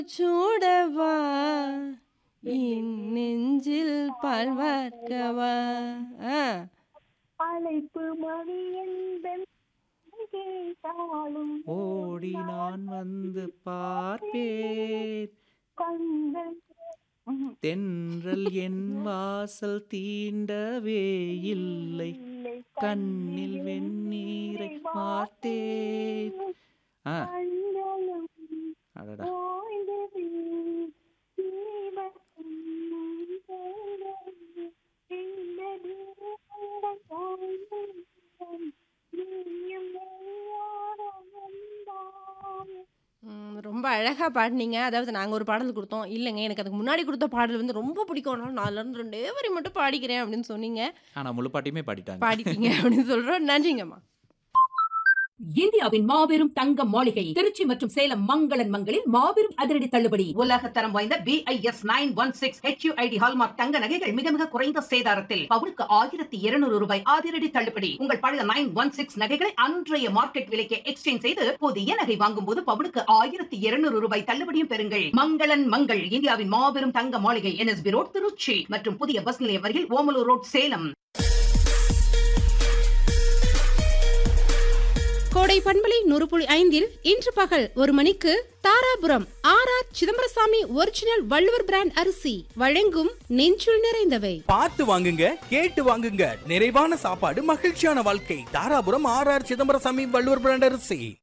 சூடவா என் நெஞ்சில் பால் வார்க்கவா ஆ அழைப்பு மணி என்பன் கேட்டாலும் ஓடி நான் வந்து பார்ப்பேன் கண்கள் ம்ஹும். தென்றல் என் வாசல் தீண்டவே இல்லை இல்லை கண்ணில் வெந்நீரை பார்த்தேன் ஆ கண்களும் அடடா ஓய்ந்தது தீபத்தின் தேடல் தீண்டது உந்தன் கால்கள். நீயும் மெய்யாக வந்தாய். ம், ரொம்ப அழகா பாடினீங்க அதாவது நாங்கள் ஒரு பாடல் கொடுத்தோம் இல்லைங்க எனக்கு அதுக்கு முன்னாடி கொடுத்த பாடல் வந்து ரொம்ப பிடிக்கும் அதனால நான் அதுல இருந்து ரெண்டே வரி மட்டும் பாடிக்கிறேன் அப்படின்னு சொன்னீங்க ஆனா முழு பாட்டையுமே பாடிட்டாங்க பாடிட்டீங்க அப்படின்னு சொல்கிறோம் நன்றிங்கம்மா இந்தியாவின் மாபெரும் தங்க மாளிகை திருச்சி மற்றும் சேலம் மங்களன் மங்களில் மாபெரும் அதிரடி தள்ளுபடி உலக தரம் வாய்ந்த B I S nine one six H U I D hallmark தங்க நகைகள் மிக மிக குறைந்த சேதாரத்தில் பவுனுக்கு ஆயிரத்தி இருநூறு ரூபாய் அதிரடி தள்ளுபடி உங்கள் பழைய நைன் ஒன் சிக்ஸ் நகைகளை அன்றைய மார்க்கெட் விலைக்கு எக்ஸ்சேஞ்ச் செய்து புதிய நகை வாங்கும் போது பவுனுக்கு ஆயிரத்தி இருநூறு ரூபாய் தள்ளுபடியும் பெறுங்கள் மங்களன் மங்கள் இந்தியாவின் மாபெரும் தங்க மாளிகை என்எஸ்பி ரோட் திருச்சி மற்றும் புதிய பஸ் நிலையம் அருகில் ஓமலூர் ரோட் சேலம் கோடை பண்பலை நூறு புள்ளி ஐந்தில் இன்று பகல் ஒரு மணிக்கு Dharapuram R R Chidambarasamy original Valluvar brand அரிசி வழங்கும் நெஞ்சுள் நிறைந்தவை பார்த்து வாங்குங்க கேட்டு வாங்குங்க நிறைவான சாப்பாடு மகிழ்ச்சியான வாழ்க்கை Dharapuram R R Chidambarasamy Valluvar brand அரிசி